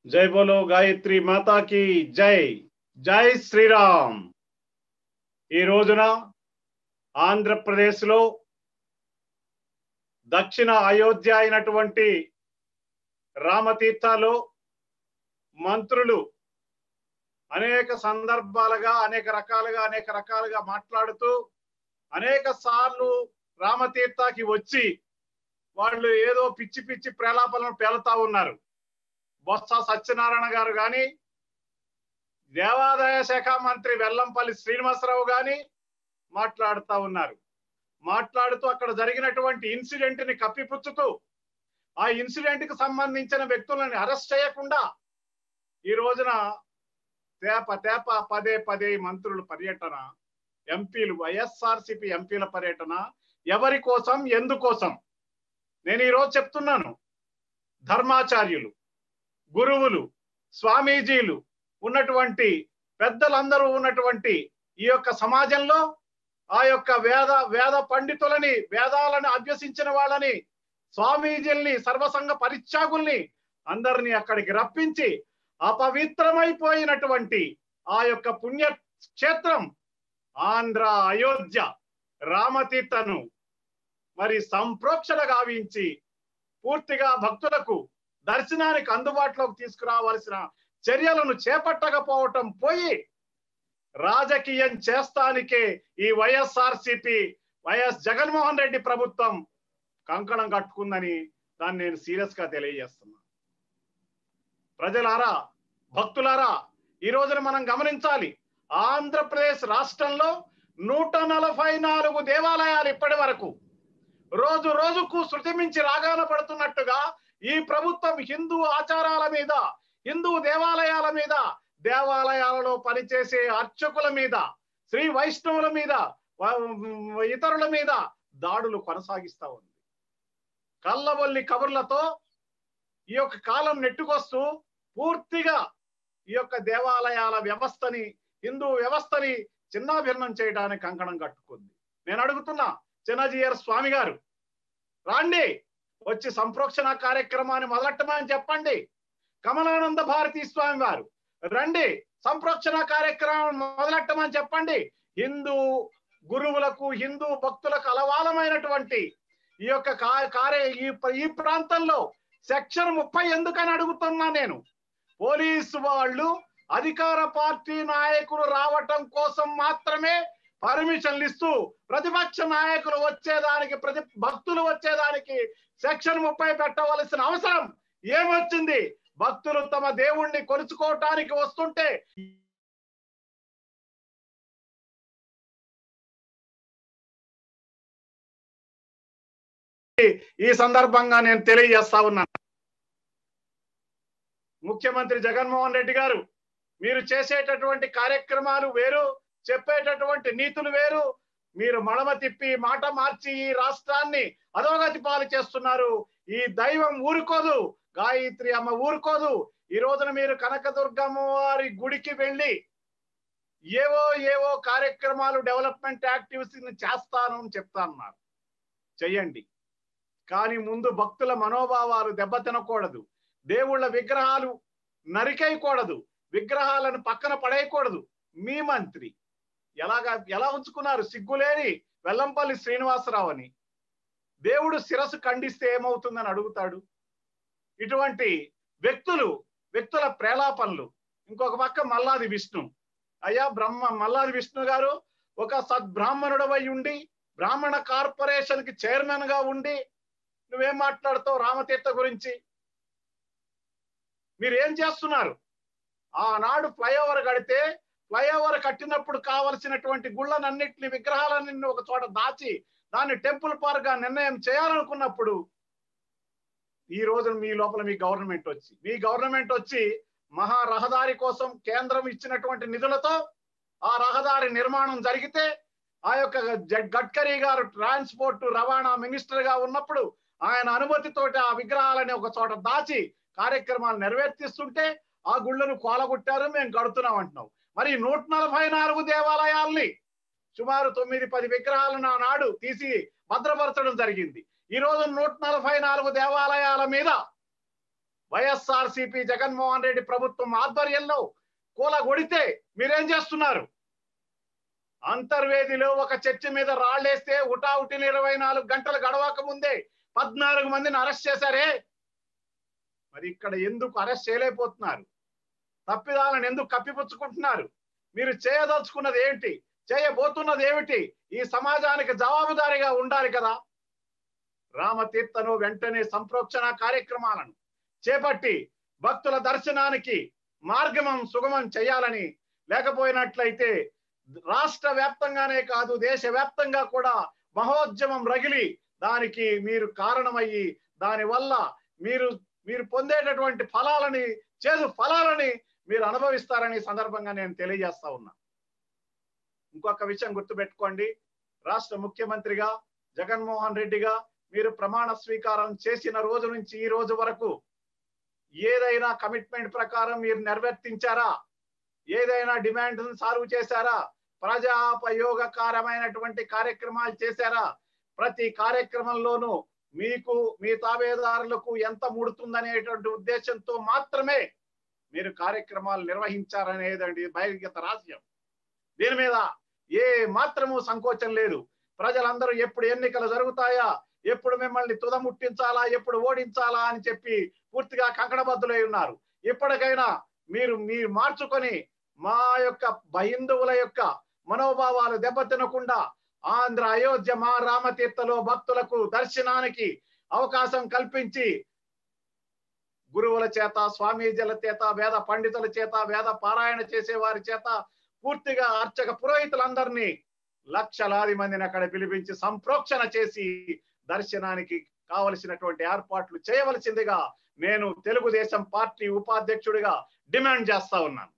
జై బోలో గాయత్రి మాతాకి జై జై శ్రీరామ్ ఈ రోజున ఆంధ్రప్రదేశ్లో దక్షిణ అయోధ్య అయినటువంటి రామతీర్థలో మంత్రులు అనేక సందర్భాలుగా అనేక రకాలుగా అనేక రకాలుగా మాట్లాడుతూ అనేక సార్లు రామతీర్థకి వచ్చి వాళ్ళు ఏదో పిచ్చి పిచ్చి ప్రలాపలను పేలుతా ఉన్నారు బొత్స సత్యనారాయణ గారు కానీ దేవాదాయ శాఖ మంత్రి వెల్లంపల్లి శ్రీనివాసరావు గాని మాట్లాడుతూ ఉన్నారు మాట్లాడుతూ అక్కడ జరిగినటువంటి ఇన్సిడెంట్ ని కప్పిపుచ్చుతూ ఆ ఇన్సిడెంట్ కి సంబంధించిన వ్యక్తులని అరెస్ట్ చేయకుండా ఈ రోజున తేప తేప పదే పదే మంత్రుల పర్యటన ఎంపీలు వైఎస్ఆర్సిపి ఎంపీల పర్యటన ఎవరి కోసం ఎందుకోసం నేను ఈరోజు చెప్తున్నాను ధర్మాచార్యులు గురువులు స్వామీజీలు ఉన్నటువంటి పెద్దలందరూ ఉన్నటువంటి ఈ యొక్క సమాజంలో ఆ యొక్క వేద వేద పండితులని వేదాలను అభ్యసించిన వాళ్ళని స్వామీజీల్ని సర్వసంగ పరిత్యాగుల్ని అందరినీ అక్కడికి రప్పించి అపవిత్రమైపోయినటువంటి ఆ యొక్క పుణ్య క్షేత్రం ఆంధ్ర అయోధ్య రామతీర్థను మరి సంప్రోక్షణ గావించి పూర్తిగా భక్తులకు దర్శనానికి అందుబాటులోకి తీసుకురావాల్సిన చర్యలను చేపట్టకపోవటం పోయి రాజకీయం చేస్తానికే ఈ YSR CP YS Jaganmohan Reddy ప్రభుత్వం కంకణం కట్టుకుందని దాన్ని నేను సీరియస్ గా తెలియజేస్తున్నా ప్రజలారా భక్తులారా ఈ రోజున మనం గమనించాలి ఆంధ్రప్రదేశ్ రాష్ట్రంలో నూట నలభై నాలుగు దేవాలయాలు ఇప్పటి వరకు రోజు రోజుకు శృతి మించి రాగాన పడుతున్నట్టుగా ఈ ప్రభుత్వం హిందూ ఆచారాల మీద హిందూ దేవాలయాల మీద దేవాలయాలలో పనిచేసే అర్చకుల మీద శ్రీ వైష్ణవుల మీద ఇతరుల మీద దాడులు కొనసాగిస్తా ఉంది కళ్ళబొల్లి కబుర్లతో ఈ యొక్క కాలం నెట్టుకొస్తూ పూర్తిగా ఈ యొక్క దేవాలయాల వ్యవస్థని హిందూ వ్యవస్థని చిన్నాభిన్నం చేయడానికి కంకణం కట్టుకుంది నేను అడుగుతున్నా చిన్నజీయర్ స్వామి గారు రాండి వచ్చి సంప్రోక్షణ కార్యక్రమాన్ని మొదలెట్టమని చెప్పండి కమలానంద భారతీ స్వామి వారు రండి సంప్రోక్షణ కార్యక్రమం మొదలెట్టమని చెప్పండి హిందూ గురువులకు హిందూ భక్తులకు అలవాలమైనటువంటి ఈ యొక్క కార్య ఈ ప్రాంతంలో సెక్షన్ ముప్పై ఎందుకని అడుగుతున్నా నేను పోలీసు వాళ్ళు అధికార పార్టీ నాయకులు రావటం కోసం మాత్రమే పర్మిషన్లు ఇస్తూ ప్రతిపక్ష నాయకులు వచ్చేదానికి ప్రతి భక్తులు వచ్చేదానికి సెక్షన్ ముప్పై పెట్టవలసిన అవసరం ఏమొచ్చింది భక్తులు తమ దేవుణ్ణి కొలుచుకోవటానికి వస్తుంటే ఈ సందర్భంగా నేను తెలియజేస్తా ఉన్నాను ముఖ్యమంత్రి జగన్మోహన్ రెడ్డి గారు మీరు చేసేటటువంటి కార్యక్రమాలు వేరు చెప్పేటటువంటి నీతులు వేరు మీరు మడమ తిప్పి మాట మార్చి ఈ రాష్ట్రాన్ని అధోగతి పాలు చేస్తున్నారు ఈ దైవం ఊరుకోదు గాయత్రి అమ్మ ఊరుకోదు ఈ రోజున మీరు కనకదుర్గమ్మ వారి గుడికి వెళ్ళి ఏవో ఏవో కార్యక్రమాలు డెవలప్మెంట్ యాక్టివిటీస్ చేస్తాను అని చెప్తా అన్నారు చెయ్యండి కానీ ముందు భక్తుల మనోభావాలు దెబ్బతినకూడదు దేవుళ్ళ విగ్రహాలు నరికేయకూడదు విగ్రహాలను పక్కన పడేయకూడదు మీ మంత్రి ఎలాగా ఎలా ఉంచుకున్నారు సిగ్గులేని వెల్లంపల్లి శ్రీనివాసరావు అని దేవుడు శిరస్సు ఖండిస్తే ఏమవుతుందని అడుగుతాడు ఇటువంటి వ్యక్తులు వ్యక్తుల ప్రేలాపనలు ఇంకొక పక్క మల్లాది విష్ణు అయ్యా బ్రహ్మ మల్లాది విష్ణు గారు ఒక సద్బ్రాహ్మణుడవై ఉండి బ్రాహ్మణ కార్పొరేషన్ కి చైర్మన్ గా ఉండి నువ్వేం మాట్లాడుతావు రామతీర్థ గురించి మీరు ఏం చేస్తున్నారు ఆనాడు ఫ్లైఓవర్ కడితే ఫ్లైఓవర్ కట్టినప్పుడు కావలసినటువంటి గుళ్ళనన్నింటిని విగ్రహాలన్నింటినీ ఒక చోట దాచి దాన్ని టెంపుల్ పార్క్ గా నిర్ణయం చేయాలనుకున్నప్పుడు ఈ రోజు మీ లోపల మీ గవర్నమెంట్ వచ్చి మీ గవర్నమెంట్ వచ్చి మహా రహదారి కోసం కేంద్రం ఇచ్చినటువంటి నిధులతో ఆ రహదారి నిర్మాణం జరిగితే ఆ యొక్క గడ్కరీ గారు ట్రాన్స్పోర్ట్ రవాణా మినిస్టర్ గా ఉన్నప్పుడు ఆయన అనుమతితోటి ఆ విగ్రహాలని ఒక చోట దాచి కార్యక్రమాలు నెరవేర్తిస్తుంటే ఆ గుళ్ళను కోలగొట్టారు మేము కడుతున్నాం అంటున్నాం మరి నూట నలభై నాలుగు దేవాలయాల్ని సుమారు తొమ్మిది పది విగ్రహాలను ఆనాడు తీసి భద్రపరచడం జరిగింది ఈ రోజు నూట నలభై నాలుగు దేవాలయాల మీద వైఎస్ఆర్ సిపి జగన్మోహన్ రెడ్డి ప్రభుత్వం ఆధ్వర్యంలో కూలగొడితే మీరేం చేస్తున్నారు అంతర్వేదిలో ఒక చర్చి మీద రాళ్ళేస్తే ఉటావుటిని ఇరవై నాలుగు గంటలు గడవక ముందే పద్నాలుగు మందిని అరెస్ట్ చేశారే మరి ఇక్కడ ఎందుకు అరెస్ట్ చేయలేకపోతున్నారు తప్పిదాలను ఎందుకు కప్పిపుచ్చుకుంటున్నారు మీరు చేయదలుచుకున్నది ఏంటి చేయబోతున్నది ఏమిటి ఈ సమాజానికి జవాబుదారీగా ఉండాలి కదా రామతీర్థను వెంటనే సంప్రోక్షణ కార్యక్రమాలను చేపట్టి భక్తుల దర్శనానికి మార్గమం సుగమం చేయాలని లేకపోయినట్లయితే రాష్ట్ర వ్యాప్తంగానే కాదు దేశ వ్యాప్తంగా కూడా మహోద్యమం రగిలి దానికి మీరు కారణమయ్యి దాని వల్ల మీరు మీరు పొందేటటువంటి ఫలాలని చేదు ఫలాలని మీరు అనుభవిస్తారని సందర్భంగా నేను తెలియజేస్తా ఉన్నా ఇంకొక విషయం గుర్తుపెట్టుకోండి రాష్ట్ర ముఖ్యమంత్రిగా జగన్మోహన్ రెడ్డిగా మీరు ప్రమాణ స్వీకారం చేసిన రోజు నుంచి ఈ రోజు వరకు ఏదైనా కమిట్మెంట్ ప్రకారం మీరు నెరవేర్తించారా ఏదైనా డిమాండ్ సాల్వ్ చేశారా ప్రజాపయోగకరమైనటువంటి కార్యక్రమాలు చేశారా ప్రతి కార్యక్రమంలోనూ మీకు మీ తాబేదారులకు ఎంత ముడుతుందనేటువంటి ఉద్దేశంతో మాత్రమే మీరు కార్యక్రమాలు నిర్వహించారనేదండి బహిర్గత రహస్యం దీని మీద ఏ మాత్రము సంకోచం లేదు ప్రజలందరూ ఎప్పుడు ఎన్నికలు జరుగుతాయా ఎప్పుడు మిమ్మల్ని తుదముట్టించాలా ఎప్పుడు ఓడించాలా అని చెప్పి పూర్తిగా కంకణబద్దులై ఉన్నారు ఇప్పటికైనా మీరు మీరు మార్చుకొని మా యొక్క హిందువుల యొక్క మనోభావాలు దెబ్బతినకుండా ఆంధ్ర అయోధ్య మా రామతీర్థలో భక్తులకు దర్శనానికి అవకాశం కల్పించి గురువుల చేత స్వామీజీల చేత వేద పండితుల చేత వేద పారాయణ చేసే వారి చేత పూర్తిగా అర్చక పురోహితులందరినీ లక్షలాది మందిని అక్కడ పిలిపించి సంప్రోక్షణ చేసి దర్శనానికి కావలసినటువంటి ఏర్పాట్లు చేయవలసిందిగా నేను తెలుగుదేశం పార్టీ ఉపాధ్యక్షుడిగా డిమాండ్ చేస్తా ఉన్నాను